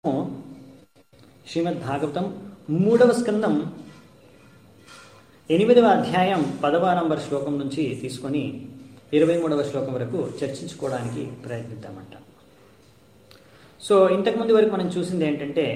శ్రీమద్ భాగవతం మూడవ స్కందం ఎనిమిదవ అధ్యాయం పదవ నంబర్ శ్లోకం నుంచి తీసుకొని ఇరవై మూడవ శ్లోకం వరకు చర్చించుకోవడానికి ప్రయత్నిద్దామంట సో ఇంతకుముందు వరకు మనం చూసింది ఏంటంటే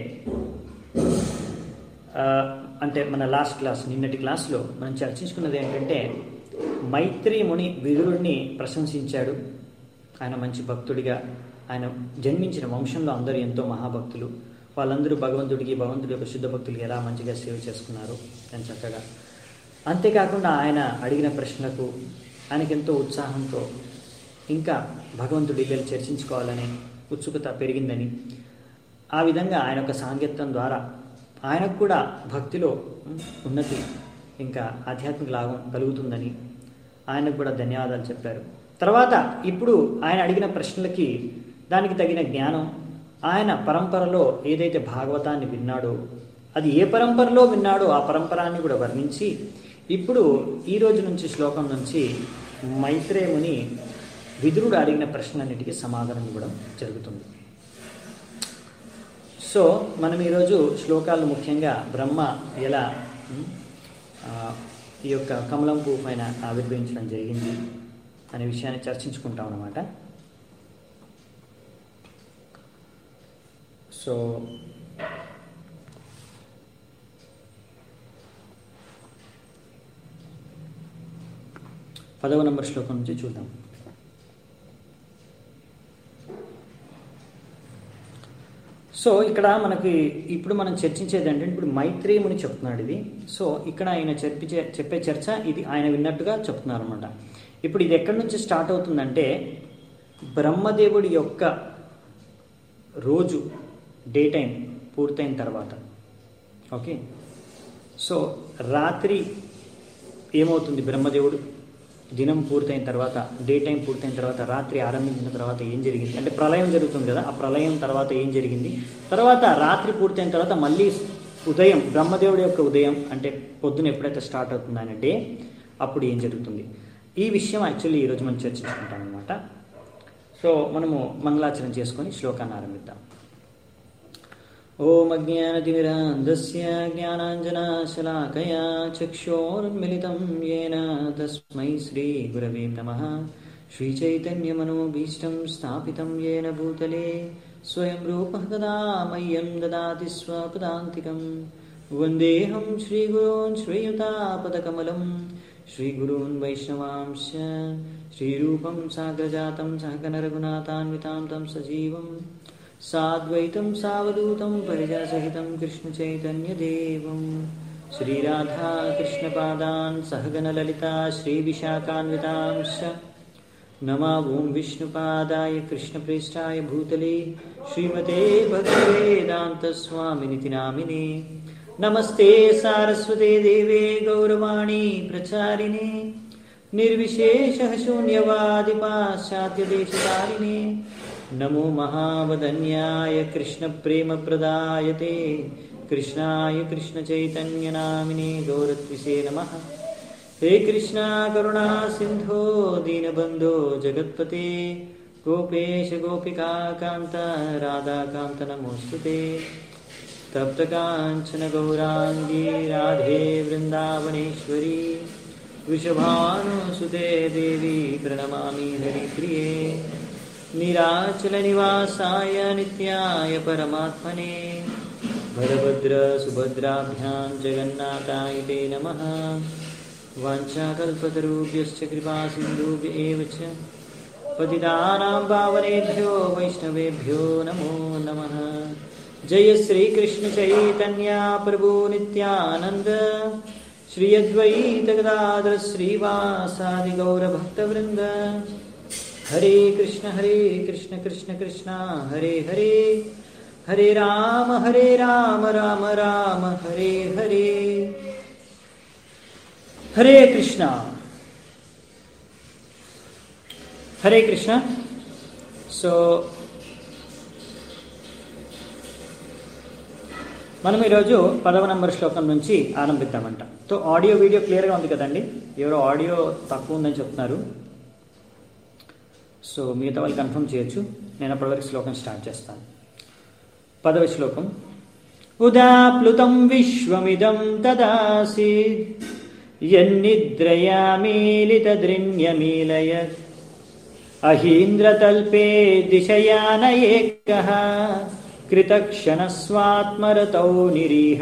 ఆ, అంటే మన లాస్ట్ క్లాస్ నిన్నటి క్లాస్లో మనం చర్చించుకున్నది ఏంటంటే మైత్రి ముని విదురుడిని ప్రశంసించాడు ఆయన మంచి భక్తుడిగా ఆయన జన్మించిన వంశంలో అందరూ ఎంతో మహాభక్తులు వాళ్ళందరూ భగవంతుడికి భగవంతుడి యొక్క శుద్ధ భక్తులకి ఎలా మంచిగా సేవ చేసుకున్నారు అని చక్కగా అంతేకాకుండా ఆయన అడిగిన ప్రశ్నలకు ఆయనకి ఎంతో ఉత్సాహంతో ఇంకా భగవంతుడి ఇల్లు చర్చించుకోవాలనే ఉత్సుకత పెరిగిందని ఆ విధంగా ఆయన యొక్క సాంగత్యం ద్వారా ఆయనకు కూడా భక్తిలో ఉమ్, ఉన్నతి ఇంకా ఆధ్యాత్మిక లాభం కలుగుతుందని ఆయనకు కూడా ధన్యవాదాలు చెప్పారు తర్వాత ఇప్పుడు ఆయన అడిగిన ప్రశ్నలకి దానికి తగిన జ్ఞానం ఆయన పరంపరలో ఏదైతే భాగవతాన్ని విన్నాడో అది ఏ పరంపరలో విన్నాడో ఆ పరంపరాన్ని కూడా వర్ణించి ఇప్పుడు ఈ రోజు నుంచి శ్లోకం నుంచి మైత్రేయుని విదురుడు అడిగిన ప్రశ్నలన్నిటికీ సమాధానం ఇవ్వడం జరుగుతుంది సో మనం ఈరోజు శ్లోకాలు ముఖ్యంగా బ్రహ్మ ఎలా ఉమ్, ఆ, ఈ యొక్క కమలం పువ్వు పైన ఆవిర్భవించడం జరిగింది అనే విషయాన్ని చర్చించుకుంటాం అన్నమాట సో పదవ నంబర్ శ్లోకం నుంచి చూద్దాం సో ఇక్కడ మనకి ఇప్పుడు మనం చర్చించేది ఏంటంటే ఇప్పుడు మైత్రేయముని చెప్తున్నాడు ఇది సో ఇక్కడ ఆయన చెప్పే చెప్పే చర్చ ఇది ఆయన విన్నట్టుగా చెప్తున్నారు అనమాట ఇప్పుడు ఇది ఎక్కడి నుంచి స్టార్ట్ అవుతుందంటే బ్రహ్మదేవుడి యొక్క రోజు డే టైం పూర్తయిన తర్వాత ఓకే సో రాత్రి ఏమవుతుంది బ్రహ్మదేవుడు దినం పూర్తయిన తర్వాత డే టైం పూర్తయిన తర్వాత రాత్రి ఆరంభించిన తర్వాత ఏం జరిగింది అంటే ప్రళయం జరుగుతుంది కదా ఆ ప్రళయం తర్వాత ఏం జరిగింది తర్వాత రాత్రి పూర్తయిన తర్వాత మళ్ళీ ఉదయం బ్రహ్మదేవుడి యొక్క ఉదయం అంటే పొద్దున ఎప్పుడైతే స్టార్ట్ అవుతుందో ఆయన డే అప్పుడు ఏం జరుగుతుంది ఈ విషయం యాక్చువల్లీ ఈరోజు మనం చర్చించుకుంటాం అనమాట సో మనము మంగళాచరణ చేసుకొని శ్లోకాన్ని ఆరంభిద్దాం ఓం అజ్ఞానతిమిరాంధస్య జ్ఞానాంజనాశలాకయా చక్షోర్మిళితం येन తస్మై శ్రీగురవే నమः श्रीचैतन्यमनोभीष्टं स्थापितं येन भूतले स्वयं रूपः कदा मह्यं ददाति स्वपदान्तिकं वन्देऽहं श्रीगुरून् श्रीयुतापदकमलं श्रीगुरून् वैष्णवांश्च श्रीरूपं साग्रजातं सहकनरघुनाथान्वितां तं सजीवम् साद्वैतं सावधूतं परिजनसहितं कृष्णचैतन्यदेवं श्रीराधा कृष्णपादान् सहगणललिता श्रीविशाखान्वितांश्च नमावों विष्णुपादाय कृष्णप्रेष्ठाय भूतले श्रीमते भक्तिवेदान्तस्वामिनिति नामिने नमस्ते सारस्वते देवे गौरवाणी प्रचारिणे निर्विशेषः शून्यवादिपाश्चात्यदेशकारिणे नमो महावदन्याय कृष्णप्रेमप्रदायते कृष्णाय कृष्णचैतन्यनामिने गौरत्विषे नमः हे कृष्णा करुणा सिन्धो दीनबन्धो जगत्पते गोपेश गोपिका कान्त राधाकान्त नमोऽस्तु ते तप्तकाञ्चन गौराङ्गी राधे वृन्दावनेश्वरी वृषभानुसुते देवी प्रणमामि हरिप्रिये निराचलनिवासाय नित्याय परमात्मने भरभद्रसुभद्राभ्यां जगन्नाथाय ते नमः वाञ्छाकल्पतरुभ्यश्च कृपासिन्धुभ्य एव च पतितानां पावनेभ्यो वैष्णवेभ्यो नमो नमः जय श्रीकृष्णचैतन्या प्रभु नित्यानन्द श्री अद्वैतगदाधर श्रीवासादि गौरभक्तवृन्द हरे कृष्ण हरे कृष्ण कृष्ण कृष्ण हरे हरे हरे राम हरे राम राम राम हरे हरे హరే కృష్ణ హరే కృష్ణ సో మనం ఈరోజు పదవ నంబర్ శ్లోకం నుంచి ఆరంభిద్దామంట సో ఆడియో వీడియో క్లియర్గా ఉంది కదండి ఎవరో ఆడియో తక్కువ ఉందని చెప్తున్నారు సో మిగతా వాళ్ళు కన్ఫర్మ్ చేయొచ్చు నేను అప్పటివరకు శ్లోకం స్టార్ట్ చేస్తాను పదవ శ్లోకం ఉదాప్లుతం విశ్వమిదం తదాసీద్ యన్నిద్రయామీలితదృణ్యమీలయ అహీంద్రతల్పే దిశయాన ఏకః కృతక్షణస్వాత్మరతౌ నిరీహ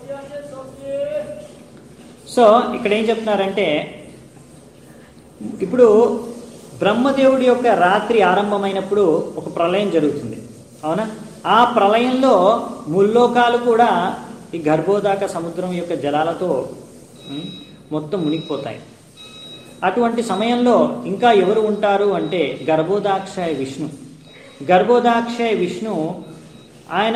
సో ఇక్కడ ఏం చెప్తున్నారంటే ఇప్పుడు బ్రహ్మదేవుడి యొక్క రాత్రి ఆరంభమైనప్పుడు ఒక ప్రళయం జరుగుతుంది అవునా ఆ ప్రళయంలో ముల్లోకాలు కూడా ఈ గర్భోదాక సముద్రం యొక్క జలాలతో ఉమ్, మొత్తం మునిగిపోతాయి అటువంటి సమయంలో ఇంకా ఎవరు ఉంటారు అంటే గర్భోదాక్షయ విష్ణు గర్భోదాక్షయ విష్ణు ఆయన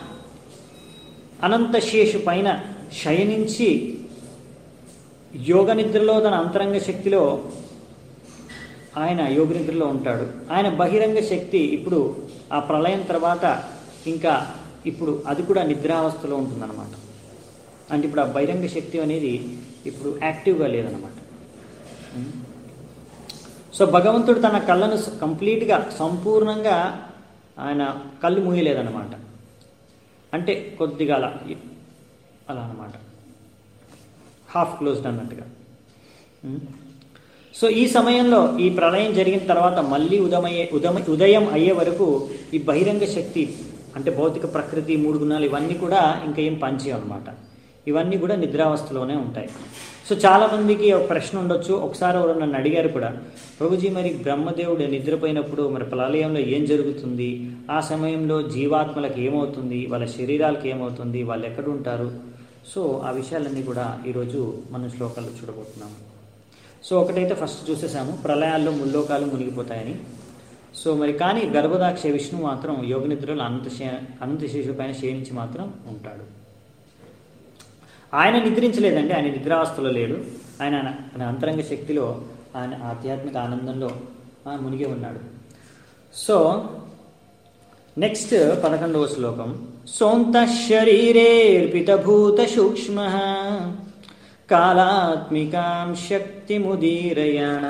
అనంతశేషు పైన శయనించి యోగ నిద్రలో తన అంతరంగ శక్తిలో ఆయన యోగ నిద్రలో ఉంటాడు ఆయన బహిరంగ శక్తి ఇప్పుడు ఆ ప్రళయం తర్వాత ఇంకా ఇప్పుడు అది కూడా నిద్రావస్థలో ఉంటుందన్నమాట అంటే ఇప్పుడు ఆ బహిరంగ శక్తి అనేది ఇప్పుడు యాక్టివ్గా లేదన్నమాట ఉం? సో భగవంతుడు తన కళ్ళను స- కంప్లీట్గా సంపూర్ణంగా ఆయన కళ్ళు మూయలేదన్నమాట అంటే కొద్దిగా అలా అలా అన్నమాట హాఫ్ క్లోజ్డ్ అన్నట్టుగా ఉం? సో ఈ సమయంలో ఈ ప్రళయం జరిగిన తర్వాత మళ్ళీ ఉదమయ్యే ఉదమ ఉదయం అయ్యే వరకు ఈ బహిరంగ శక్తి అంటే భౌతిక ప్రకృతి మూడు గుణాలు ఇవన్నీ కూడా ఇంకా ఏం పనిచేయవు అనమాట ఇవన్నీ కూడా నిద్రావస్థలోనే ఉంటాయి సో చాలా మందికి ఒక ప్రశ్న ఉండొచ్చు ఒకసారి ఎవరు నన్ను అడిగారు కూడా ప్రభుజీ మరి బ్రహ్మదేవుడు నిద్రపోయినప్పుడు మరి ప్రళయంలో ఏం జరుగుతుంది ఆ సమయంలో జీవాత్మలకు ఏమవుతుంది వాళ్ళ శరీరాలకు ఏమవుతుంది వాళ్ళు ఎక్కడ ఉంటారు సో ఆ విషయాలన్నీ కూడా ఈరోజు మనం శ్లోకాల్లో చూడబోతున్నాము సో ఒకటైతే ఫస్ట్ చూసేసాము ప్రళయాల్లో ముల్లోకాలు మునిగిపోతాయని సో మరి కానీ గర్భదాక్ష విష్ణు మాత్రం యోగ నిద్రలో అనంత శే- అనంత శేషు పైన శయనించి మాత్రం ఉంటాడు ఆయన నిద్రించలేదండి ఆయన నిద్రావస్థలో లేడు ఆయన ఆయన అంతరంగ శక్తిలో ఆయన ఆధ్యాత్మిక ఆనందంలో ఆ, మునిగి ఉన్నాడు సో నెక్స్ట్ పదకొండవ శ్లోకం సోంత శరీరేర్పిత భూత సూక్ష్మ కాళాత్మికాం శక్తిముదీరయాణ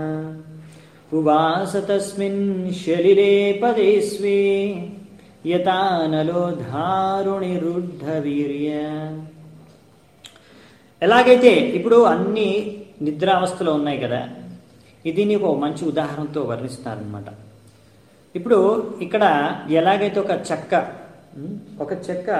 ఉవాస తస్మిన్ శలిరే పదే స్వే యతానలో ధారుణిరుద్ధ వీర్య ఎలాగైతే ఇప్పుడు అన్ని నిద్రావస్థలో ఉన్నాయి కదా ఇది నీకు ఒక మంచి ఉదాహరణతో వర్ణిస్తారనమాట ఇప్పుడు ఇక్కడ ఎలాగైతే ఒక చెక్క ఉం, ఒక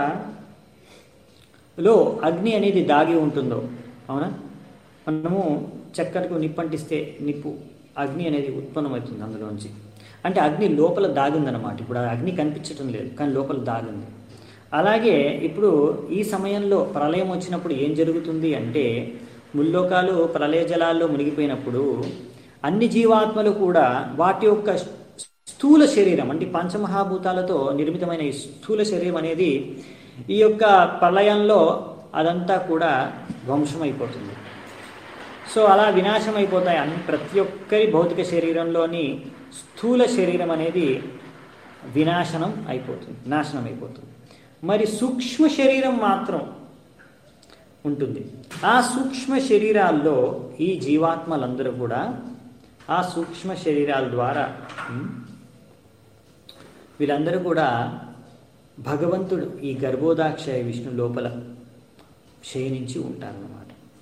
చెక్కలో అగ్ని అనేది దాగి ఉంటుందో అవునా మనము చెక్కకు నిప్పంటిస్తే నిప్పు అగ్ని అనేది ఉత్పన్నమవుతుంది అందులోంచి అంటే అగ్ని లోపల దాగిందనమాట ఇప్పుడు ఆ అగ్ని కనిపించటం లేదు కానీ లోపల దాగింది అలాగే ఇప్పుడు ఈ సమయంలో ప్రళయం వచ్చినప్పుడు ఏం జరుగుతుంది అంటే ముల్లోకాలు ప్రళయ జలాల్లో మునిగిపోయినప్పుడు అన్ని జీవాత్మలు కూడా వాటి యొక్క స్థూల శరీరం అంటే పంచమహాభూతాలతో నిర్మితమైన ఈ స్థూల శరీరం అనేది ఈ యొక్క ప్రళయంలో అదంతా కూడా ధ్వంసమైపోతుంది సో అలా వినాశం అయిపోతాయి అన్ని ప్రతి ఒక్కరి భౌతిక శరీరంలోని స్థూల శరీరం అనేది వినాశనం అయిపోతుంది నాశనం అయిపోతుంది మరి సూక్ష్మ శరీరం మాత్రం ఉంటుంది ఆ సూక్ష్మ శరీరాల్లో ఈ జీవాత్మలందరూ కూడా ఆ సూక్ష్మ శరీరాల ద్వారా ఉమ్, వీళ్ళందరూ కూడా భగవంతుడు ఈ గర్భోదాక్షయ విష్ణు లోపల శయనించి ఉంటారన్నమాట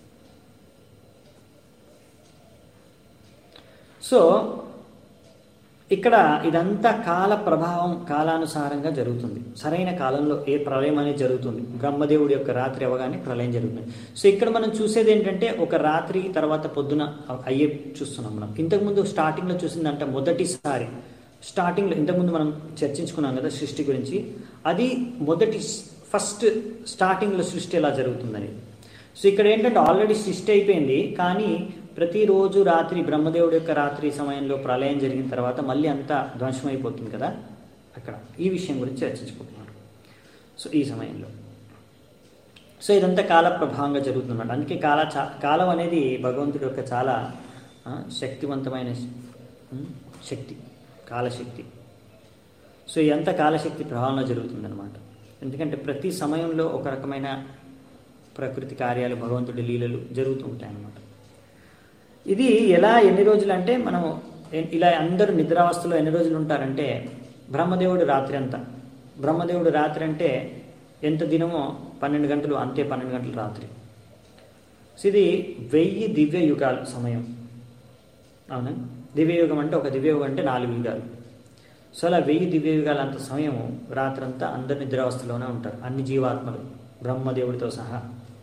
సో ఇక్కడ ఇదంతా కాల ప్రభావం కాలానుసారంగా జరుగుతుంది సరైన కాలంలో ఏ ప్రళయం అనేది జరుగుతుంది బ్రహ్మదేవుడి యొక్క రాత్రి అవగానే ప్రళయం జరుగుతుంది సో ఇక్కడ మనం చూసేది ఏంటంటే ఒక రాత్రి తర్వాత పొద్దున అయ్యే చూస్తున్నాం మనం ఇంతకుముందు స్టార్టింగ్లో చూసిందంటే మొదటిసారి స్టార్టింగ్లో ఇంతకుముందు మనం చర్చించుకున్నాం కదా సృష్టి గురించి అది మొదటి ఫస్ట్ స్టార్టింగ్లో సృష్టి ఎలా జరుగుతుందని సో ఇక్కడ ఏంటంటే ఆల్రెడీ సృష్టి అయిపోయింది కానీ ప్రతిరోజు రాత్రి బ్రహ్మదేవుడి యొక్క రాత్రి సమయంలో ప్రళయం జరిగిన తర్వాత మళ్ళీ అంతా ధ్వంసం అయిపోతుంది కదా అక్కడ ఈ విషయం గురించి చర్చించుకుంటున్నారు సో ఈ సమయంలో సో ఇదంతా కాల ప్రభావంగా జరుగుతుందన్నమాట అందుకే కాల చా- కాలం అనేది భగవంతుడి యొక్క చాలా ఆ, శక్తివంతమైన ఉమ్, శక్తి కాలశక్తి సో ఇదంతా కాలశక్తి ప్రభావంలో జరుగుతుందన్నమాట ఎందుకంటే ప్రతి సమయంలో ఒక రకమైన ప్రకృతి కార్యాలు భగవంతుడి లీలలు జరుగుతూ ఉంటాయన్నమాట ఇది ఎలా ఎన్ని రోజులు అంటే మనం ఎ- ఇలా అందరూ నిద్రావస్థలో ఎన్ని రోజులు ఉంటారంటే బ్రహ్మదేవుడు రాత్రి అంతా బ్రహ్మదేవుడు రాత్రి అంటే ఎంత దినమో పన్నెండు గంటలు అంతే పన్నెండు గంటలు రాత్రి సో ఇది వెయ్యి దివ్య యుగాలు సమయం అవునా దివ్యయుగం అంటే ఒక దివ్యయుగం అంటే నాలుగు యుగాలు సో అలా వెయ్యి దివ్యయుగాలు అంత సమయము రాత్రంతా అందరు నిద్రావస్థలోనే ఉంటారు అన్ని జీవాత్మలు బ్రహ్మదేవుడితో సహా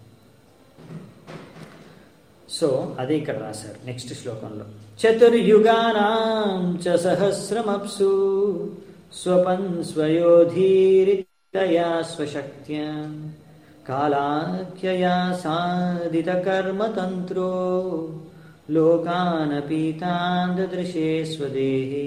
సో అదే ఇక్కడ రాశారు నెక్స్ట్ శ్లోకంలో చతుర్యుగానాం చ సహస్రమప్సు స్వపన్ స్వయోధీరితయా స్వశక్త్యా కాలాఖ్యయా సాధిత కర్మతంత్రో లోకానపీతాందృశే స్వదేహే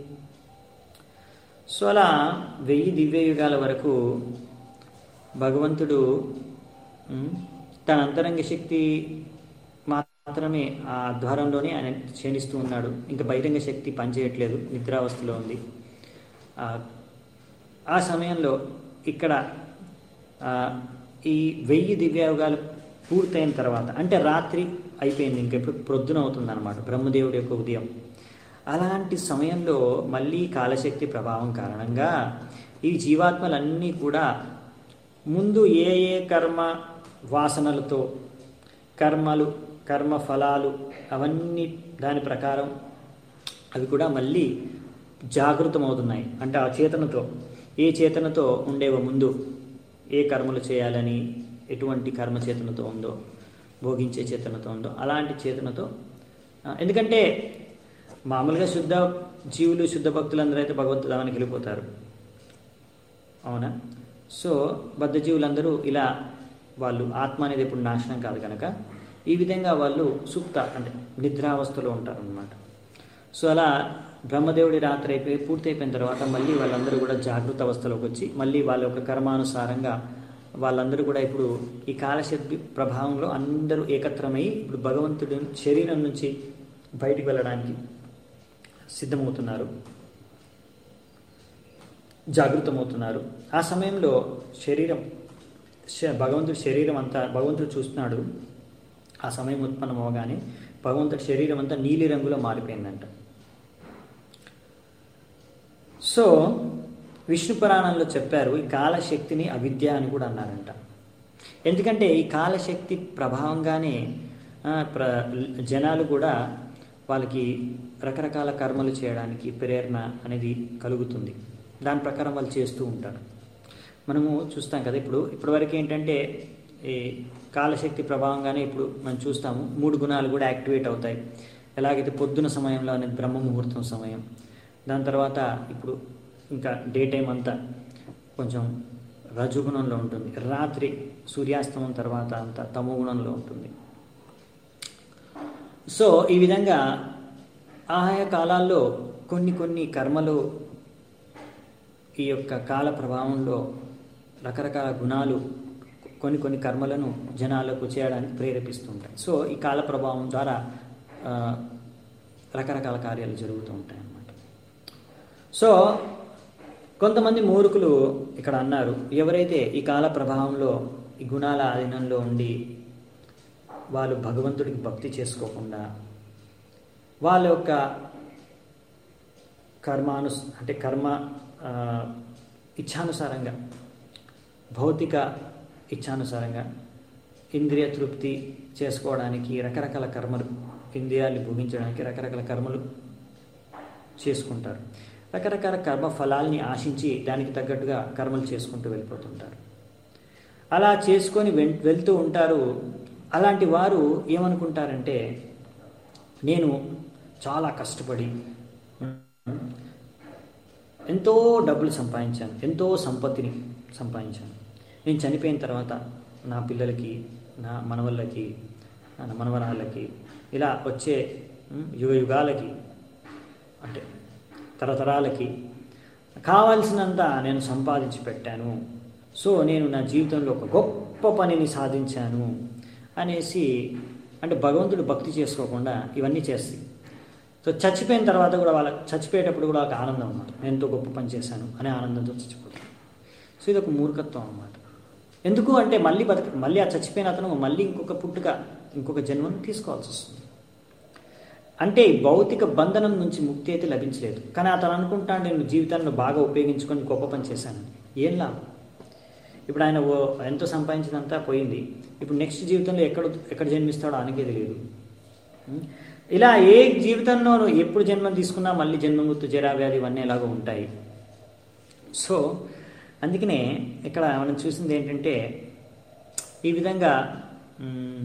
సో అలా వెయ్యి దివ్యయుగాల వరకు భగవంతుడు ఉమ్, తన అంతరంగ శక్తి మాత్రమే ఆ ద్వారంలోనే ఆయన క్షీణిస్తూ ఉన్నాడు ఇంకా బహిరంగ శక్తి పనిచేయట్లేదు నిద్రావస్థలో ఉంది ఆ, ఆ సమయంలో ఇక్కడ ఆ, ఈ వెయ్యి దివ్యయుగాలు పూర్తయిన తర్వాత అంటే రాత్రి అయిపోయింది ఇంకెప్పుడు ప్రొద్దున అవుతుంది అనమాట బ్రహ్మదేవుడి యొక్క ఉదయం అలాంటి సమయంలో మళ్ళీ కాలశక్తి ప్రభావం కారణంగా ఈ జీవాత్మలన్నీ కూడా ముందు ఏ ఏ కర్మ వాసనలతో కర్మలు కర్మ ఫలాలు అవన్నీ దాని ప్రకారం అవి కూడా మళ్ళీ జాగృతమవుతున్నాయి అంటే ఆ చేతనతో ఏ చేతనతో ఉండేవో ముందు ఏ కర్మలు చేయాలని ఎటువంటి కర్మ చేతనతో ఉందో భోగించే చేతనతో ఉందో అలాంటి చేతనతో ఆ, ఎందుకంటే మామూలుగా శుద్ధ జీవులు శుద్ధ భక్తులందరూ అయితే భగవద్ధామానికి వెళ్ళిపోతారు అవునా సో బద్ధ జీవులందరూ ఇలా వాళ్ళు ఆత్మ అనేది ఎప్పుడు నాశనం కాదు కనుక ఈ విధంగా వాళ్ళు సుప్త అంటే నిద్రావస్థలో ఉంటారు అనమాట సో అలా బ్రహ్మదేవుడి రాత్రి అయిపోయి పూర్తి అయిపోయిన తర్వాత మళ్ళీ వాళ్ళందరూ కూడా జాగృత అవస్థలోకి వచ్చి మళ్ళీ వాళ్ళ యొక్క కర్మానుసారంగా వాళ్ళందరూ కూడా ఇప్పుడు ఈ కాలశక్తి ప్రభావంలో అందరూ ఏకత్రమై ఇప్పుడు భగవంతుడి శరీరం నుంచి బయటికి వెళ్ళడానికి సిద్ధమవుతున్నారు జాగృతమవుతున్నారు ఆ సమయంలో శరీరం శ- భగవంతుడి శరీరం అంతా భగవంతుడు చూస్తున్నాడు ఆ సమయం ఉత్పన్నం అవగానే భగవంతుడి శరీరం అంతా నీలి రంగులో మారిపోయిందంట సో విష్ణు పురాణంలో చెప్పారు ఈ కాలశక్తిని అవిద్య అని కూడా అన్నారంట ఎందుకంటే ఈ కాలశక్తి ప్రభావంగానే ఆ, ప్ర జనాలు కూడా వాళ్ళకి రకరకాల కర్మలు చేయడానికి ప్రేరణ అనేది కలుగుతుంది దాని ప్రకారం వాళ్ళు చేస్తూ ఉంటారు మనము చూస్తాం కదా ఇప్పుడు ఇప్పటివరకు ఏంటంటే ఈ కాలశక్తి ప్రభావంగానే ఇప్పుడు మనం చూస్తాము మూడు గుణాలు కూడా యాక్టివేట్ అవుతాయి ఎలాగైతే పొద్దున సమయంలో అనేది బ్రహ్మ ముహూర్తం సమయం దాని తర్వాత ఇప్పుడు ఇంకా డే టైం అంతా కొంచెం రజుగుణంలో ఉంటుంది రాత్రి సూర్యాస్తమం తర్వాత అంతా తమో గుణంలో ఉంటుంది సో ఈ విధంగా ఆయా కాలాల్లో కొన్ని కొన్ని కర్మలు ఈ యొక్క కాల ప్రభావంలో రకరకాల గుణాలు కొన్ని కొన్ని కర్మలను జనాలకు చేయడానికి ప్రేరేపిస్తుంటాయి సో ఈ కాల ప్రభావం ద్వారా ఆ, రకరకాల కార్యాలు జరుగుతూ ఉంటాయి అన్నమాట సో కొంతమంది మూర్ఖులు ఇక్కడ అన్నారు ఎవరైతే ఈ కాల ప్రభావంలో ఈ గుణాల ఆధీనంలో ఉండి వాళ్ళు భగవంతుడికి భక్తి చేసుకోకుండా వాళ్ళ యొక్క కర్మాను అంటే కర్మ ఆ, ఇచ్ఛానుసారంగా భౌతిక ఇచ్ఛానుసారంగా ఇంద్రియ తృప్తి చేసుకోవడానికి రకరకాల కర్మలు ఇంద్రియాలు భోగించడానికి రకరకాల కర్మలు చేసుకుంటారు రకరకాల కర్మ ఫలాల్ని ఆశించి దానికి తగ్గట్టుగా కర్మలు చేసుకుంటూ వెళ్ళిపోతుంటారు అలా చేసుకొని వెన్ వెళ్తూ ఉంటారు అలాంటి వారు ఏమనుకుంటారంటే నేను చాలా కష్టపడి ఎంతో డబ్బులు సంపాదించాను ఎంతో సంపత్తిని సంపాదించాను నేను చనిపోయిన తర్వాత నా పిల్లలకి నా మనవళ్ళకి నా మనవరాళ్ళకి ఇలా వచ్చే ఉమ్, యుగ యుగాలకి అంటే తరతరాలకి కావాల్సినంత నేను సంపాదించి పెట్టాను సో నేను నా జీవితంలో ఒక గొప్ప పనిని సాధించాను అనేసి అంటే భగవంతుడు భక్తి చేసుకోకుండా ఇవన్నీ చేస్తాయి సో చచ్చిపోయిన తర్వాత కూడా వాళ్ళ చచ్చిపోయేటప్పుడు కూడా ఒక ఆనందం అన్నమాట నేను ఎంతో గొప్ప పని చేశాను అనే ఆనందంతో చచ్చిపోతాను సో ఇది ఒక మూర్ఖత్వం అన్నమాట ఎందుకు అంటే మళ్ళీ బతక మళ్ళీ ఆ చచ్చిపోయిన అతను మళ్ళీ ఇంకొక పుట్టుక ఇంకొక జన్మను తీసుకోవాల్సి వస్తుంది అంటే ఈ భౌతిక బంధనం నుంచి ముక్తి అయితే లభించలేదు కానీ అతను అనుకుంటాను నేను జీవితాన్ని బాగా ఉపయోగించుకొని గొప్ప పని చేశాను ఏం లాభం ఇప్పుడు ఆయన ఓ ఎంతో సంపాదించినంతా పోయింది ఇప్పుడు నెక్స్ట్ జీవితంలో ఎక్కడ ఎక్కడ జన్మిస్తాడో ఆయనకే తెలియదు ఉం? ఇలా ఏ జీవితంలో నువ్వు ఎప్పుడు జన్మం తీసుకున్నా మళ్ళీ జన్మమృత్తు జరావ్యాధి ఇవన్నీ ఎలాగో ఉంటాయి సో అందుకనే ఇక్కడ మనం చూసింది ఏంటంటే ఈ విధంగా మ్,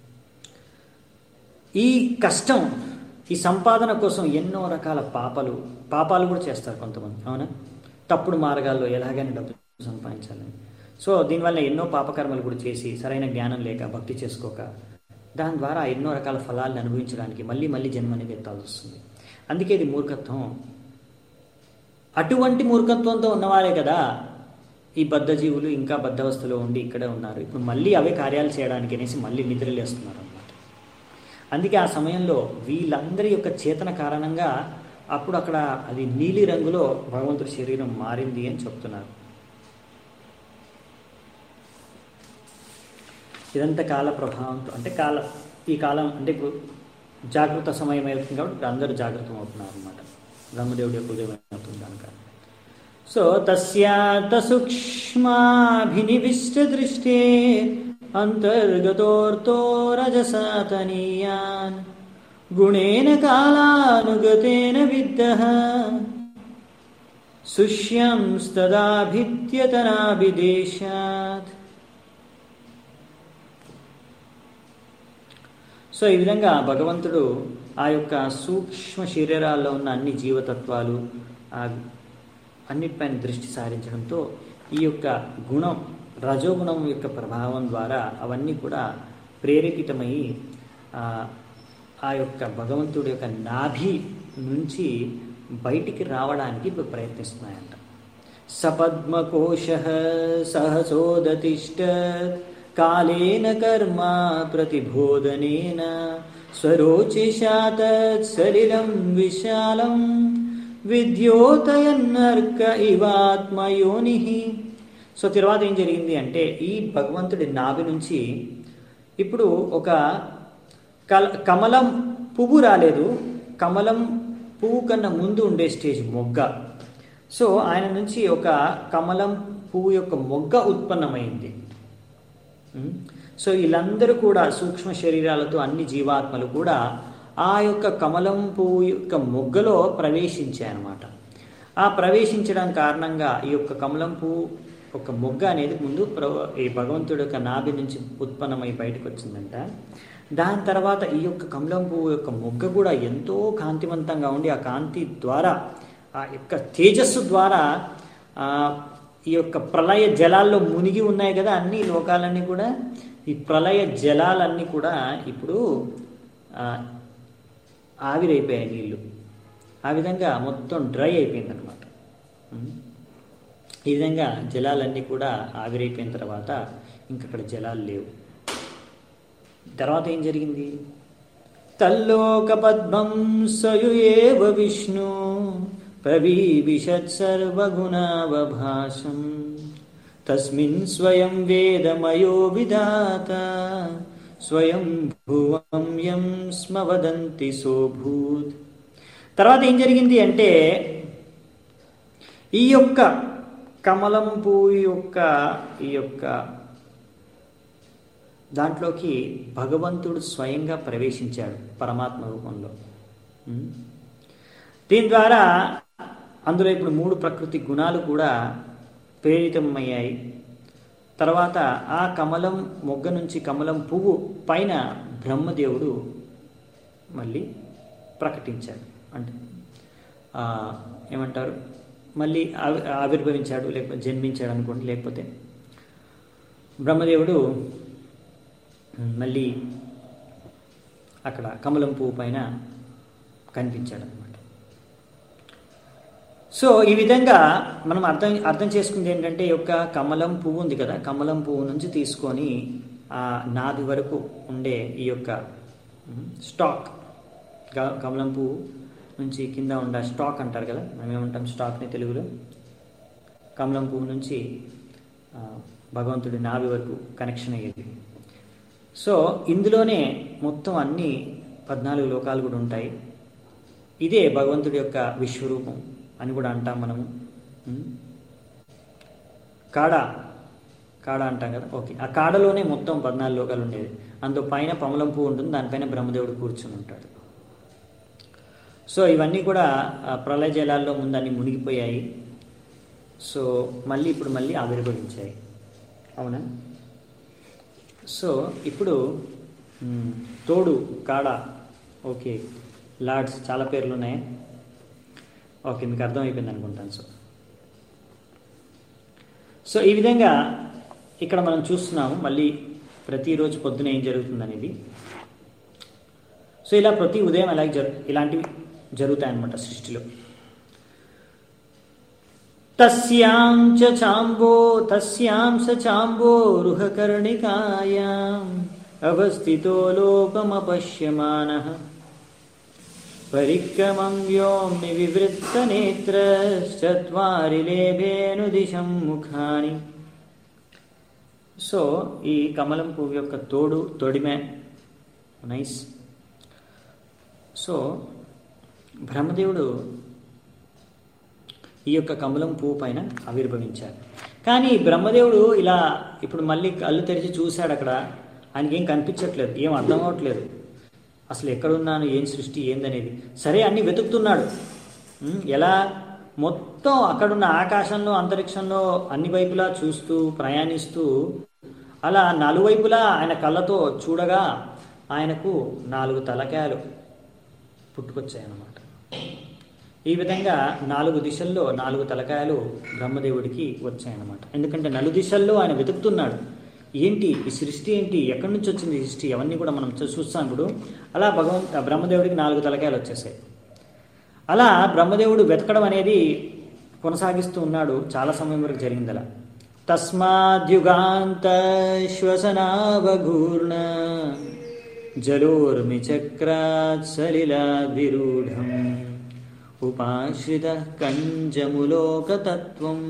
ఈ కష్టం ఈ సంపాదన కోసం ఎన్నో రకాల పాపాలు పాపాలు కూడా చేస్తారు కొంతమంది అవునా తప్పుడు మార్గాల్లో ఎలాగైనా డబ్బు సంపాదించాలని సో దీనివల్ల ఎన్నో పాపకర్మలు కూడా చేసి సరైన జ్ఞానం లేక భక్తి చేసుకోక దాని ద్వారా ఎన్నో రకాల ఫలాలను అనుభవించడానికి మళ్ళీ మళ్ళీ జన్మ అనేది ఎత్తాల్సి వస్తుంది అందుకే ఇది మూర్ఖత్వం అటువంటి మూర్ఖత్వంతో ఉన్నవారే కదా ఈ బద్ధజీవులు ఇంకా బద్ధవస్థలో ఉండి ఇక్కడే ఉన్నారు ఇప్పుడు మళ్ళీ అవే కార్యాలు చేయడానికి అనేసి మళ్ళీ నిద్రలేస్తున్నారు అన్నమాట అందుకే ఆ సమయంలో వీళ్ళందరి యొక్క చేతన కారణంగా అప్పుడు అక్కడ అది నీలి రంగులో భగవంతుడి శరీరం మారింది అని చెప్తున్నారు ఇదంతా కాల ప్రభావంతో అంటే కాల ఈ కాలం అంటే ఇప్పుడు జాగృత సమయం అవుతుంది కాబట్టి ఇప్పుడు అందరూ జాగ్రత్తం అవుతున్నారు అనమాట బ్రహ్మదేవుడి యొక్క ఉదయం అవుతుంది కనుక సో తస్యాత సూక్ష్మాభినివిష్ట దృష్టే అంతర్గతోర్తో రజసాతనీయాన్ గుణేన కాలానుగతేన విద్ద సుష్యంస్తదాభిద్యతనాభిదేశాత్ సో ఈ విధంగా భగవంతుడు ఆ యొక్క సూక్ష్మ శరీరాల్లో ఉన్న అన్ని జీవతత్వాలు ఆ అన్నిటిపైన దృష్టి సారించడంతో ఈ యొక్క గుణం రజోగుణం యొక్క ప్రభావం ద్వారా అవన్నీ కూడా ప్రేరేపితమై ఆ, ఆ యొక్క భగవంతుడి యొక్క నాభి నుంచి బయటికి రావడానికి ఇప్పుడు ప్రయత్నిస్తున్నాయంట సపద్మకోశ సహసోదతిష్ట కాలేన కర్మ ప్రతిబోధనేన స్వరోచిషా తత్సలిలం విశాలం విద్యోతయన్నర్క ఇవాత్మయోని సో తర్వాత ఏం జరిగింది అంటే ఈ భగవంతుడి నాభి నుంచి ఇప్పుడు ఒక కల కమలం పువ్వు రాలేదు కమలం పువ్వు కన్నా ముందు ఉండే స్టేజ్ మొగ్గ సో ఆయన నుంచి ఒక కమలం పువ్వు యొక్క మొగ్గ ఉత్పన్నమైంది ఉమ్. సో వీళ్ళందరూ కూడా సూక్ష్మ శరీరాలతో అన్ని జీవాత్మలు కూడా ఆ యొక్క కమలం పువ్వు యొక్క మొగ్గలో ప్రవేశించాయన్నమాట ఆ ప్రవేశించడం కారణంగా ఈ యొక్క కమలం పువ్వు ఒక మొగ్గ అనేది ముందు ప్ర- ఈ భగవంతుడి యొక్క నాభి నుంచి ఉత్పన్నమై బయటకు వచ్చిందంట దాని తర్వాత ఈ యొక్క కమలం పువ్వు యొక్క మొగ్గ కూడా ఎంతో కాంతివంతంగా ఉండి ఆ కాంతి ద్వారా ఆ యొక్క తేజస్సు ద్వారా ఆ, ఈ యొక్క ప్రళయ జలాల్లో మునిగి ఉన్నాయి కదా అన్ని లోకాలన్నీ కూడా ఈ ప్రళయ జలాలన్నీ కూడా ఇప్పుడు ఆ, ఆవిరైపోయాయి నీళ్ళు ఆ విధంగా మొత్తం డ్రై అయిపోయింది అనమాట ఈ విధంగా జలాలన్నీ కూడా ఆవిరైపోయిన తర్వాత ఇంక అక్కడ జలాలు లేవు తర్వాత ఏం జరిగింది తల్లోక పద్మం సయుయేవ విష్ణు ప్రవీవిషత్ సర్వగుణావభాసం తస్మిన్ స్వయం వేదమయో విధాత స్వయం భువం యం స్మ వదంతి సోభూత్ తర్వాత ఏం జరిగింది అంటే ఈ యొక్క కమలం పువ్వు యొక్క ఈ యొక్క దాంట్లోకి భగవంతుడు స్వయంగా ప్రవేశించాడు పరమాత్మ రూపంలో ఉం? దీని ద్వారా అందులో ఇప్పుడు మూడు ప్రకృతి గుణాలు కూడా ప్రేరితమయ్యాయి తర్వాత ఆ కమలం మొగ్గ నుంచి కమలం పువ్వు పైన బ్రహ్మదేవుడు మళ్ళీ ప్రకటించాడు అంటే ఆ, ఏమంటారు మళ్ళీ ఆవి ఆవిర్భవించాడు లేకపోతే జన్మించాడు అనుకోండి లేకపోతే బ్రహ్మదేవుడు మళ్ళీ అక్కడ కమలం పువ్వు పైన కనిపించాడు అనమాట సో ఈ విధంగా మనం అర్థం అర్థం చేసుకుంది ఏంటంటే ఈ యొక్క కమలం పువ్వు ఉంది కదా కమలం పువ్వు నుంచి తీసుకొని ఆ నాభి వరకు ఉండే ఈ యొక్క ఉమ్, స్టాక్ గ- కమలం పువ్వు నుంచి కింద ఉండే స్టాక్ అంటారు కదా మనం ఏమంటాం స్టాక్ని తెలుగులో కమలం పువ్వు నుంచి ఆ, భగవంతుడి నాభి వరకు కనెక్షన్ అయ్యేది సో ఇందులోనే మొత్తం అన్ని పద్నాలుగు లోకాలు కూడా ఉంటాయి ఇదే భగవంతుడి యొక్క విశ్వరూపం అని కూడా అంటాం మనము ఉం? కాడ కాడ అంటాం కదా ఓకే ఆ కాడలోనే మొత్తం పద్నాలుగు లోకాలు ఉండేది అందులో పైన పమలం పువ్వు ఉంటుంది దానిపైన బ్రహ్మదేవుడు కూర్చుని ఉంటాడు సో ఇవన్నీ కూడా ఆ ప్రళయ జలాల్లో ముందు అన్ని మునిగిపోయాయి సో మళ్ళీ ఇప్పుడు మళ్ళీ ఆవిర్భవించాయి అవునా సో ఇప్పుడు మ్, తోడు కాడ ఓకే లార్డ్స్ చాలా పేర్లు ఉన్నాయి ఓకే మీకు అర్థమైపోయింది అనుకుంటాను సో సో ఈ విధంగా ఇక్కడ మనం చూస్తున్నాము మళ్ళీ ప్రతిరోజు పొద్దున ఏం జరుగుతుంది అనేది సో ఇలా ప్రతి ఉదయం అలాగే జరు ఇలాంటివి జరుగుతాయి అన్నమాట సృష్టిలో తస్యాం చ చాంబో తస్యాం స చాంబో రుహకర్ణికాయాం అవస్థితో లోకమపశ్యమాన పరిక్రమం వ్యోమ్ని వివృత్త నేత్రశ్చత్వారి లేభేను దిశం ముఖాని సో ఈ కమలం పువ్వు యొక్క తోడు తొడిమె నైస్ సో బ్రహ్మదేవుడు ఈ యొక్క కమలం పువ్వు పైన ఆవిర్భవించారు కానీ బ్రహ్మదేవుడు ఇలా ఇప్పుడు మళ్ళీ కళ్ళు తెరిచి చూశాడు అక్కడ ఆయనకి ఏం కనిపించట్లేదు ఏం అర్థం అవ్వట్లేదు అసలు ఎక్కడున్నాను ఏం సృష్టి ఏందనేది సరే అన్ని వెతుకుతున్నాడు ఉమ్, ఎలా మొత్తం అక్కడున్న ఆకాశంలో అంతరిక్షంలో అన్ని వైపులా చూస్తూ ప్రయాణిస్తూ అలా నలువైపులా ఆయన కళ్ళతో చూడగా ఆయనకు నాలుగు తలకాయలు పుట్టుకొచ్చాయన్నమాట ఈ విధంగా నాలుగు దిశల్లో నాలుగు తలకాయలు బ్రహ్మదేవుడికి వచ్చాయన్నమాట ఎందుకంటే నలు దిశల్లో ఆయన వెతుకుతున్నాడు ఏంటి ఈ సృష్టి ఏంటి ఎక్కడి నుంచి వచ్చింది ఈ సృష్టి అవన్నీ కూడా మనం చూ- చూస్తాం ఇప్పుడు అలా భగవంత్ బ్రహ్మదేవుడికి నాలుగు తలకాయలు వచ్చేసాయి అలా బ్రహ్మదేవుడు వెతకడం అనేది కొనసాగిస్తూ ఉన్నాడు చాలా సమయం వరకు జరిగింది అలా తస్మాద్యుగాంత శ్వసనావగూర్ణ జలోర్మి చక్రాత్ సలిలా విరూఢం ఉపాశ్రిత కంజములోకతత్వం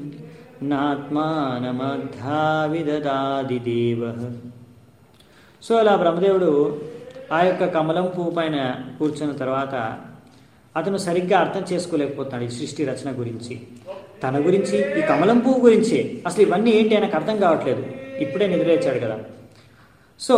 నాత్మానమద్ధావిదదాది దేవ సో అలా బ్రహ్మదేవుడు ఆ యొక్క కమలం పువ్వు పైన కూర్చున్న తర్వాత అతను సరిగ్గా అర్థం చేసుకోలేకపోతున్నాడు ఈ సృష్టి రచన గురించి తన గురించి ఈ కమలం పువ్వు గురించి అసలు ఇవన్నీ ఏంటి ఆయనకు అర్థం కావట్లేదు ఇప్పుడే నిద్రలేచాడు కదా సో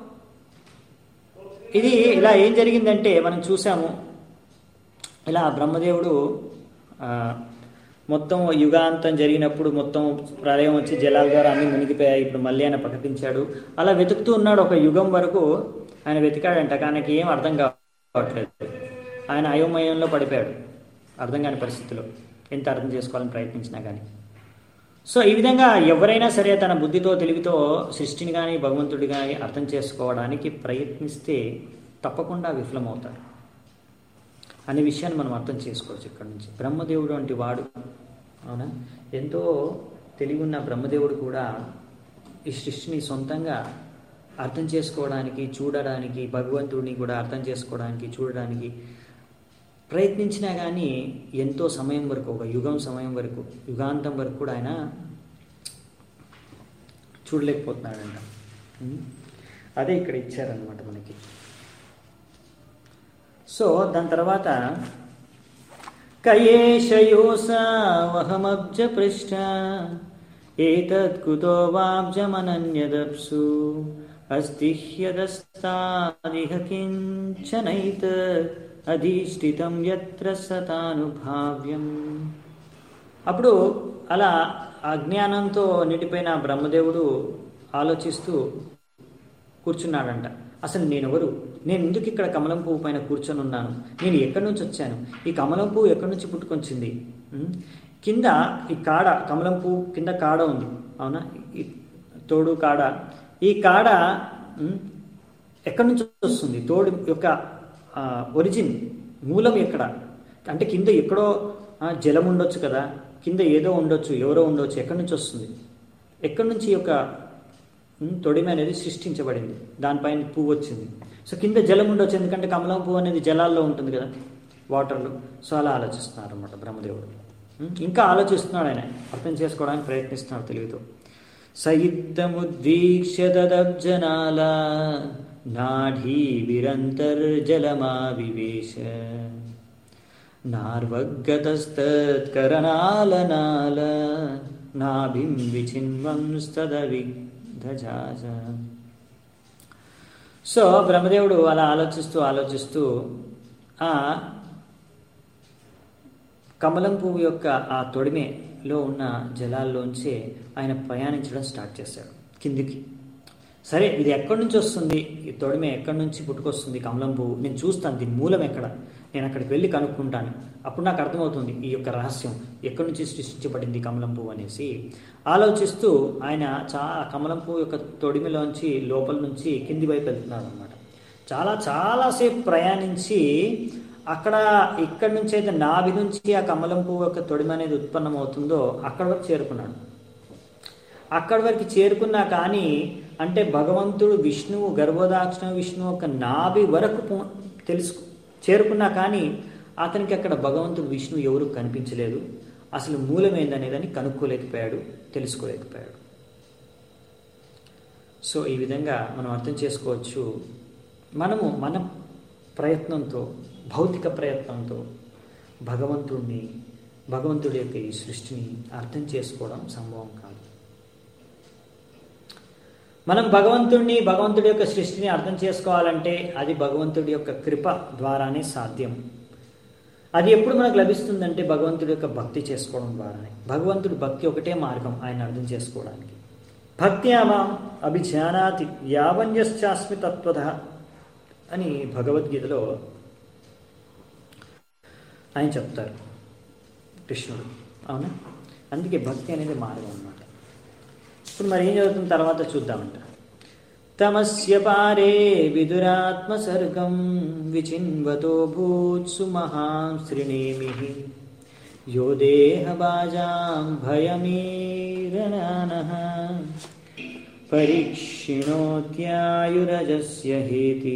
ఇది ఇలా ఏం జరిగిందంటే మనం చూసాము ఇలా బ్రహ్మదేవుడు ఆ, మొత్తం యుగాంతం జరిగినప్పుడు మొత్తం ప్రళయం వచ్చి జలాల ద్వారా అన్ని మునిగిపోయాయి ఇప్పుడు మళ్ళీ ఆయన ప్రకటించాడు అలా వెతుకుతూ ఉన్నాడు ఒక యుగం వరకు ఆయన వెతికాడంట కానీ ఆయనకి ఏం అర్థం కావట్లేదు ఆయన అయోమయంలో పడిపోయాడు అర్థం కాని పరిస్థితిలో ఎంత అర్థం చేసుకోవాలని ప్రయత్నించినా కానీ సో ఈ విధంగా ఎవరైనా సరే తన బుద్ధితో తెలివితో సృష్టిని కానీ భగవంతుడి కానీ అర్థం చేసుకోవడానికి ప్రయత్నిస్తే తప్పకుండా విఫలమవుతారు అనే విషయాన్ని మనం అర్థం చేసుకోవచ్చు ఇక్కడ నుంచి బ్రహ్మదేవుడు వంటి వాడు అవునా ఎంతో తెలివి ఉన్న బ్రహ్మదేవుడు కూడా ఈ సృష్టిని సొంతంగా అర్థం చేసుకోవడానికి చూడడానికి భగవంతుడిని కూడా అర్థం చేసుకోవడానికి చూడడానికి ప్రయత్నించినా కానీ ఎంతో సమయం వరకు ఒక యుగం సమయం వరకు యుగాంతం వరకు కూడా ఆయన చూడలేకపోతున్నాడంట ఉం? అదే ఇక్కడ ఇచ్చారనమాట మనకి సో దాని తర్వాత కయేషయోసావహమబ్జ పృష్ఠ ఏతత్ కుతో వాబ్జమనన్యదప్సు అస్తి హ్యదస్తాదిహ కించనైత అధిష్ఠితం యత్ర సతానుభావ్యం అప్పుడు అలా అజ్ఞానంతో నిండిపోయిన బ్రహ్మదేవుడు ఆలోచిస్తూ కూర్చున్నాడంట అసలు నేనెవరు నేను ఎందుకు ఇక్కడ కమలం పువ్వు పైన కూర్చొని ఉన్నాను నేను ఎక్కడి నుంచి వచ్చాను ఈ కమలం పువ్వు ఎక్కడి నుంచి పుట్టుకొచ్చింది ఉం? కింద ఈ కాడ కమలం పువ్వు కింద కాడ ఉంది అవునా ఈ తోడు కాడ ఈ కాడ ఉం, ఎక్కడి నుంచి వస్తుంది తోడు యొక్క ఒరిజిన్ మూలం ఎక్కడ అంటే కింద ఎక్కడో ఆ, జలం ఉండొచ్చు కదా కింద ఏదో ఉండొచ్చు ఎవరో ఉండొచ్చు ఎక్కడి నుంచి వస్తుంది ఎక్కడి నుంచి ఈ యొక్క ఉమ్, తొడిమ అనేది సృష్టించబడింది దానిపైన పువ్వు వచ్చింది సో కింద జలం ఉండొచ్చు ఎందుకంటే కమలం పువ్వు అనేది జలాల్లో ఉంటుంది కదా వాటర్లో సో అలా ఆలోచిస్తున్నారు అనమాట బ్రహ్మదేవుడు ఉమ్, ఇంకా ఆలోచిస్తున్నాడు ఆయన అర్థం చేసుకోవడానికి ప్రయత్నిస్తున్నాడు తెలివితో సయిత్తముద్దీక్ష్య దదబ్జనాల నాఢీ విరంతర్జలమావివేశ నార్వగతస్తత్కరణాలనాల నాభిం విచిన్వంస్తదవిధజాజ సో బ్రహ్మదేవుడు అలా ఆలోచిస్తూ ఆలోచిస్తూ ఆ కమలం పువ్వు యొక్క ఆ తొడిమెలో ఉన్న జలాల్లోంచే ఆయన ప్రయాణించడం స్టార్ట్ చేశాడు కిందికి సరే ఇది ఎక్కడి నుంచి వస్తుంది ఈ తొడిమె ఎక్కడి నుంచి పుట్టుకొస్తుంది కమలం పువ్వు నేను చూస్తాను దీని మూలం ఎక్కడ నేను అక్కడికి వెళ్ళి కనుక్కుంటాను అప్పుడు నాకు అర్థమవుతుంది ఈ యొక్క రహస్యం ఎక్కడి నుంచి సృష్టించబడింది కమలం పువ్వు అనేసి ఆలోచిస్తూ ఆయన చా కమలం పువ్వు యొక్క తొడిమిలోంచి లోపల నుంచి కింది వైపు వెళ్తున్నాడు అనమాట చాలా చాలాసేపు ప్రయాణించి అక్కడ ఇక్కడి నుంచి అయితే నాభి నుంచి ఆ కమలం పువ్వు యొక్క తొడిమ అనేది ఉత్పన్నం అవుతుందో అక్కడ వరకు చేరుకున్నాడు అక్కడి వరకు చేరుకున్నా కానీ అంటే భగవంతుడు విష్ణువు గర్భోదాక్షిణ విష్ణువు యొక్క నాభి వరకు పో- తెలుసు చేరుకున్నా కానీ అతనికి అక్కడ భగవంతుడు విష్ణువు ఎవరు కనిపించలేదు అసలు మూలం ఏందనేదని కనుక్కోలేకపోయాడు తెలుసుకోలేకపోయాడు సో ఈ విధంగా మనం అర్థం చేసుకోవచ్చు మనము మన ప్రయత్నంతో భౌతిక ప్రయత్నంతో భగవంతుడిని భగవంతుడి యొక్క ఈ సృష్టిని అర్థం చేసుకోవడం సంభవం కాదు మనం భగవంతుడిని భగవంతుడి యొక్క సృష్టిని అర్థం చేసుకోవాలంటే అది భగవంతుడి యొక్క కృప ద్వారానే సాధ్యం అది ఎప్పుడు మనకు లభిస్తుందంటే భగవంతుడి యొక్క భక్తి చేసుకోవడం ద్వారానే భగవంతుడి భక్తి ఒకటే మార్గం ఆయన అర్థం చేసుకోవడానికి భక్తి ఆమాం అభిజానాతి యావన్యశ్చాస్మి తత్వద అని భగవద్గీతలో ఆయన చెప్తారు కృష్ణుడు అవునా అందుకే భక్తి అనేది మార్గం అన్నమాట ఇప్పుడు మరి ఏం చదువుతున్న తర్వాత చూద్దామంట తమస్య పారే విదురాత్మసర్గం విచిన్వతో భూత్సు మహాం శ్రీణేమి యో దేహబాజాం భయమీరనాన పరీక్షిణోత్యాయురజస్య హేతి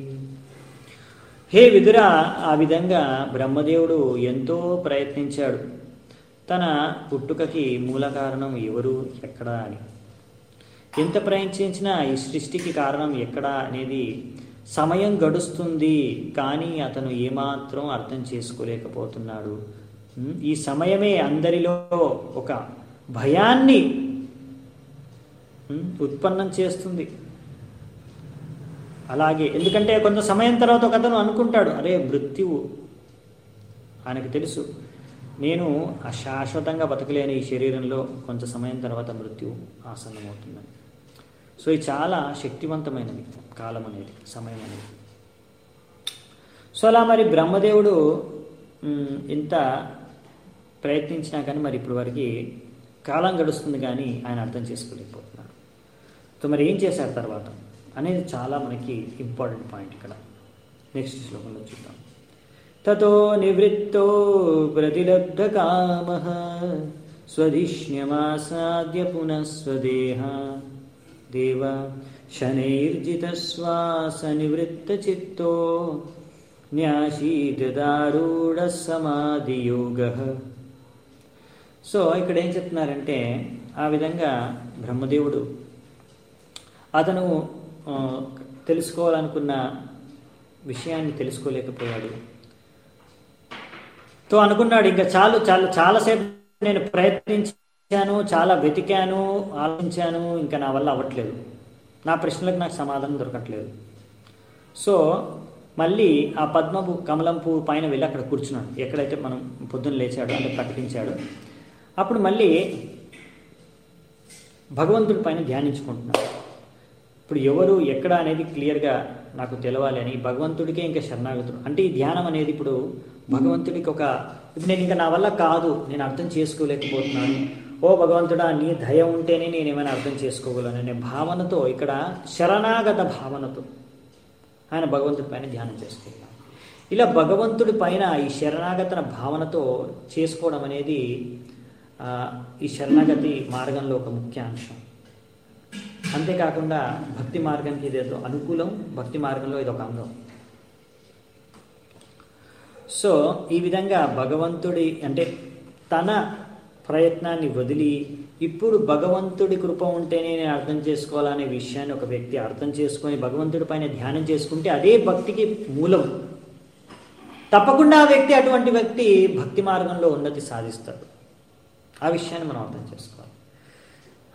హే విదుర ఆ విధంగా బ్రహ్మదేవుడు ఎంతో ప్రయత్నించాడు తన పుట్టుకకి మూల కారణం ఎవరు ఎక్కడ అని ఎంత ప్రయత్నించినా ఈ సృష్టికి కారణం ఎక్కడ అనేది సమయం గడుస్తుంది కానీ అతను ఏమాత్రం అర్థం చేసుకోలేకపోతున్నాడు ఉమ్, ఈ సమయమే అందరిలో ఒక భయాన్ని ఉమ్, ఉత్పన్నం చేస్తుంది అలాగే ఎందుకంటే కొంత సమయం తర్వాత ఒక అతను అనుకుంటాడు అరే మృత్యువు ఆయనకు తెలుసు నేను అశాశ్వతంగా బతకలేని ఈ శరీరంలో కొంత సమయం తర్వాత మృత్యు ఆసన్నమవుతుందని సో ఇది చాలా శక్తివంతమైనది కాలం అనేది సమయం అనేది సో అలా మరి బ్రహ్మదేవుడు మ్, ఇంత ప్రయత్నించినా కానీ మరి ఇప్పుడు వరకు కాలం గడుస్తుంది కానీ ఆయన అర్థం చేసుకోలేకపోతున్నాడు సో మరి ఏం చేశారు తర్వాత అనేది చాలా మనకి ఇంపార్టెంట్ పాయింట్ ఇక్కడ నెక్స్ట్ శ్లోకంలో చూద్దాం తతో నివృత్తో ప్రతిలబ్ధ కామ స్వధిష్ణ్యమాసాద్య పునః స్వదేహ దేవ శనైర్జిత శ్వాస నివృత్త చిత్తో న్యాసీదారూఢ సమాధియోగ సో ఇక్కడ ఏం చెప్తున్నారంటే ఆ విధంగా బ్రహ్మదేవుడు అతను ఆ, తెలుసుకోవాలనుకున్న విషయాన్ని తెలుసుకోలేకపోయాడు తో అనుకున్నాడు ఇంకా చాలు చాలు చాలాసేపు నేను ప్రయత్నించాను చాలా వెతికాను ఆలోచించాను ఇంకా నా వల్ల అవ్వట్లేదు నా ప్రశ్నలకు నాకు సమాధానం దొరకట్లేదు సో మళ్ళీ ఆ పద్మపు కమలం పువ్వు పైన వెళ్ళి అక్కడ కూర్చున్నాడు ఎక్కడైతే మనం పొద్దున్న లేచాడో అంటే ప్రకటించాడు అప్పుడు మళ్ళీ భగవంతుడి పైన ధ్యానించుకుంటున్నాడు ఇప్పుడు ఎవరు ఎక్కడ అనేది క్లియర్గా నాకు తెలవాలి అని భగవంతుడికే ఇంకా శరణాగతుడు అంటే ఈ ధ్యానం అనేది ఇప్పుడు భగవంతుడికి ఒక ఇప్పుడు నేను ఇంకా నా వల్ల కాదు నేను అర్థం చేసుకోలేకపోతున్నాను ఓ భగవంతుడా నీ దయ ఉంటేనే నేను ఏమైనా అర్థం చేసుకోగలను అనే భావనతో ఇక్కడ శరణాగత భావనతో ఆయన భగవంతుడి పైన ధ్యానం చేసుకుంటాం ఇలా భగవంతుడి పైన ఈ శరణాగత భావనతో చేసుకోవడం అనేది ఆ, ఈ శరణాగతి మార్గంలో ఒక ముఖ్య అంశం అంతేకాకుండా భక్తి మార్గానికి ఇదేదో అనుకూలం భక్తి మార్గంలో ఇది ఒక అంగం సో ఈ విధంగా భగవంతుడి అంటే తన ప్రయత్నాన్ని వదిలి ఇప్పుడు భగవంతుడి కృప ఉంటేనే నేను అర్థం చేసుకోవాలనే విషయాన్ని ఒక వ్యక్తి అర్థం చేసుకొని భగవంతుడి పైన ధ్యానం చేసుకుంటే అదే భక్తికి మూలం తప్పకుండా ఆ వ్యక్తి అటువంటి వ్యక్తి భక్తి మార్గంలో ఉన్నతి సాధిస్తాడు ఆ విషయాన్ని మనం అర్థం చేసుకోవాలి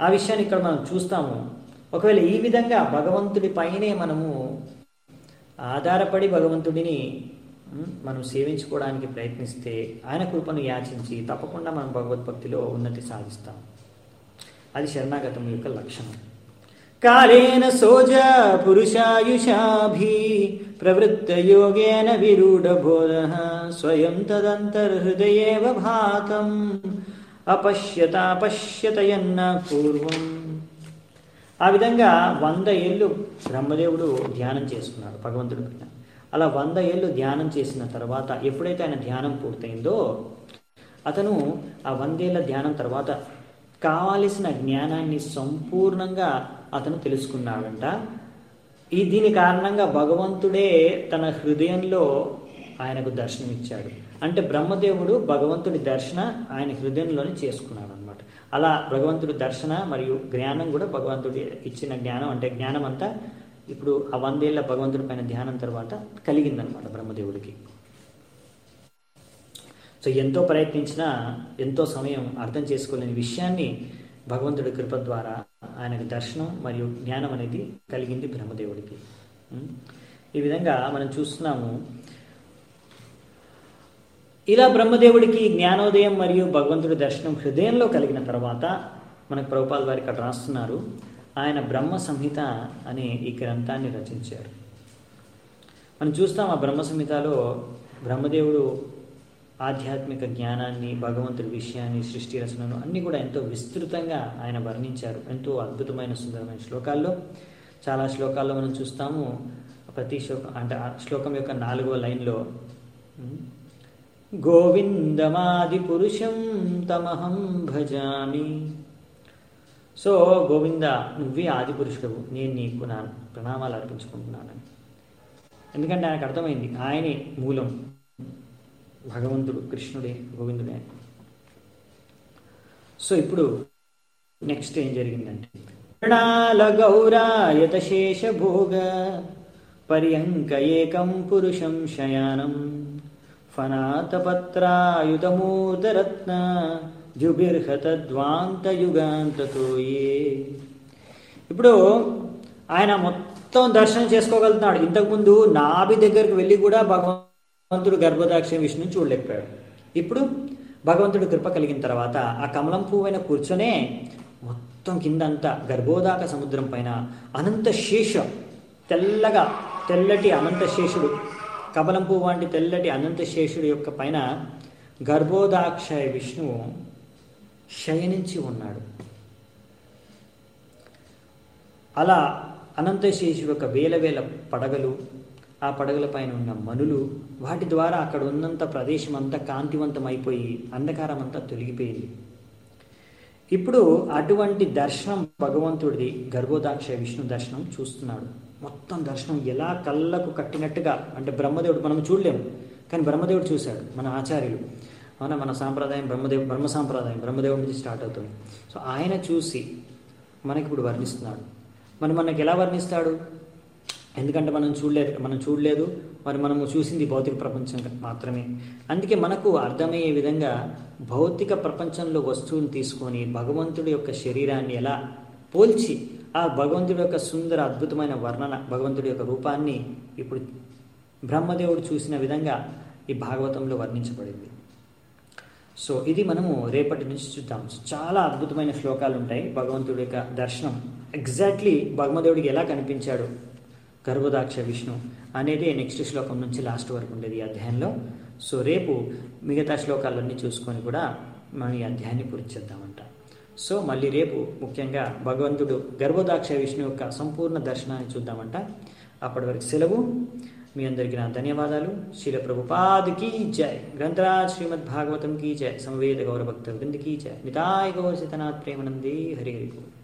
ఆ విషయాన్ని ఇక్కడ మనం చూస్తాము ఒకవేళ ఈ విధంగా భగవంతుడి పైనే మనము ఆధారపడి భగవంతుడిని ఉమ్, మనం సేవించుకోవడానికి ప్రయత్నిస్తే ఆయన కృపను యాచించి తప్పకుండా మనం భగవద్భక్తిలో ఉన్నతి సాధిస్తాం అది శరణాగతం యొక్క లక్షణం కాలేన సోజ పురుషాయుషాభి ప్రవృత్త యోగేన విరూఢ బోధ స్వయం తదంతర్హృదయేవ భాతం అపశ్యత పశ్యతయన్న పూర్వం ఆ విధంగా వంద ఏళ్ళు బ్రహ్మదేవుడు ధ్యానం చేసుకున్నాడు భగవంతుడి పైన అలా వంద ఏళ్ళు ధ్యానం చేసిన తర్వాత ఎప్పుడైతే ఆయన ధ్యానం పూర్తయిందో అతను ఆ వందేళ్ల ధ్యానం తర్వాత కావలసిన జ్ఞానాన్ని సంపూర్ణంగా అతను తెలుసుకున్నాడంట ఈ దీని కారణంగా భగవంతుడే తన హృదయంలో ఆయనకు దర్శనమిచ్చాడు అంటే బ్రహ్మదేవుడు భగవంతుడి దర్శన ఆయన హృదయంలోనే చేసుకున్నాడు అనమాట అలా భగవంతుడి దర్శన మరియు జ్ఞానం కూడా భగవంతుడి ఇచ్చిన జ్ఞానం అంటే జ్ఞానం అంతా ఇప్పుడు ఆ వందేళ్ల భగవంతుడి పైన ధ్యానం తర్వాత కలిగిందనమాట బ్రహ్మదేవుడికి సో ఎంతో ప్రయత్నించినా ఎంతో సమయం అర్థం చేసుకోలేని విషయాన్ని భగవంతుడి కృప ద్వారా ఆయనకు దర్శనం మరియు జ్ఞానం అనేది కలిగింది బ్రహ్మదేవుడికి ఉం? ఈ విధంగా మనం చూస్తున్నాము ఇలా బ్రహ్మదేవుడికి జ్ఞానోదయం మరియు భగవంతుడి దర్శనం హృదయంలో కలిగిన తర్వాత మనకు ప్రభుపాల్ వారి ఇక్కడ రాస్తున్నారు ఆయన బ్రహ్మ సంహిత అనే ఈ గ్రంథాన్ని రచించారు మనం చూస్తాం ఆ బ్రహ్మ సంహితలో బ్రహ్మదేవుడు ఆధ్యాత్మిక జ్ఞానాన్ని భగవంతుడి విషయాన్ని సృష్టి రచనను అన్ని కూడా ఎంతో విస్తృతంగా ఆయన వర్ణించారు ఎంతో అద్భుతమైన సుందరమైన శ్లోకాల్లో చాలా శ్లోకాల్లో మనం చూస్తాము ప్రతి శ్లోకం అంటే ఆ శ్లోకం యొక్క నాలుగవ లైన్లో ఉమ్, గోవిందమాది పురుషం తమహం భజామి సో గోవింద నువ్వే ఆది పురుషుడు నేను నీకు నా ప్రణామాలు అర్పించుకుంటున్నాను ఎందుకంటే ఆయనకు అర్థమైంది ఆయనే మూలం భగవంతుడు కృష్ణుడే గోవిందుడే సో ఇప్పుడు నెక్స్ట్ ఏం జరిగిందంటే ప్రణాల గౌరాయత శేష భోగ పర్యంక ఏకం పురుషం శయానం ఫనాతపత్రాయుధమూర్ధరత్న జుబిర్హతద్వాంత యుగాంతతో ఏ ఇప్పుడు ఆయన మొత్తం దర్శనం చేసుకోగలుగుతున్నాడు ఇంతకుముందు నాభి దగ్గరికి వెళ్ళి కూడా భగవంతుడు గర్భదాక్ష విష్ణు చూడలేకపోయాడు ఇప్పుడు భగవంతుడు కృప కలిగిన తర్వాత ఆ కమలం పువ్వైన కూర్చొనే మొత్తం కిందంతా గర్భోదాక సముద్రం పైన అనంత శేష తెల్లగా తెల్లటి అనంత శేషుడు కమలం పువ్వు వంటి తెల్లటి అనంత శేషుడు యొక్క పైన గర్భోదాక్షయ విష్ణువు శయనించి ఉన్నాడు అలా అనంతశేషు యొక్క వేల వేల పడగలు ఆ పడగల పైన ఉన్న మనులు వాటి ద్వారా అక్కడ ఉన్నంత ప్రదేశం అంతా కాంతివంతం అయిపోయి అంధకారం అంతా తొలగిపోయింది ఇప్పుడు అటువంటి దర్శనం భగవంతుడిది గర్భోదాక్ష విష్ణు దర్శనం చూస్తున్నాడు మొత్తం దర్శనం ఎలా కళ్ళకు కట్టినట్టుగా అంటే బ్రహ్మదేవుడు మనం చూడలేము కానీ బ్రహ్మదేవుడు చూశాడు మన ఆచార్యులు అవునా మన సాంప్రదాయం బ్రహ్మదేవు బ్రహ్మ సాంప్రదాయం బ్రహ్మదేవుడి నుంచి స్టార్ట్ అవుతుంది సో ఆయన చూసి మనకి ఇప్పుడు వర్ణిస్తున్నాడు మరి మనకి ఎలా వర్ణిస్తాడు ఎందుకంటే మనం చూడలేదు మనం చూడలేదు మరి మనము చూసింది భౌతిక ప్రపంచం మాత్రమే అందుకే మనకు అర్థమయ్యే విధంగా భౌతిక ప్రపంచంలో వస్తువుని తీసుకొని భగవంతుడి యొక్క శరీరాన్ని ఎలా పోల్చి ఆ భగవంతుడి యొక్క సుందర అద్భుతమైన వర్ణన భగవంతుడి యొక్క రూపాన్ని ఇప్పుడు బ్రహ్మదేవుడు చూసిన విధంగా ఈ భాగవతంలో వర్ణించబడింది సో ఇది మనము రేపటి నుంచి చూద్దాం చాలా అద్భుతమైన శ్లోకాలు ఉంటాయి భగవంతుడి యొక్క దర్శనం ఎగ్జాక్ట్లీ భగవదేవుడికి ఎలా కనిపించాడు గర్భదాక్ష విష్ణు అనేది నెక్స్ట్ శ్లోకం నుంచి లాస్ట్ వరకు ఉండేది ఈ అధ్యాయంలో సో రేపు మిగతా శ్లోకాలన్నీ చూసుకొని కూడా మనం ఈ అధ్యాయాన్ని పూర్తి చేద్దామంట సో మళ్ళీ రేపు ముఖ్యంగా భగవంతుడు గర్భదాక్ష విష్ణు యొక్క సంపూర్ణ దర్శనాన్ని చూద్దామంట అప్పటి వరకు సెలవు మీ అందరికీ నా ధన్యవాదాలు శీల ప్రభుపాద్ కీ జయ గ్రంథరాజ్ శ్రీమద్ భాగవతం కీ జయ సంవేద గౌరభక్త వృంద్ కీ జయ నితాయ గౌర సితనాథ్ ప్రేమనందే హరి హరి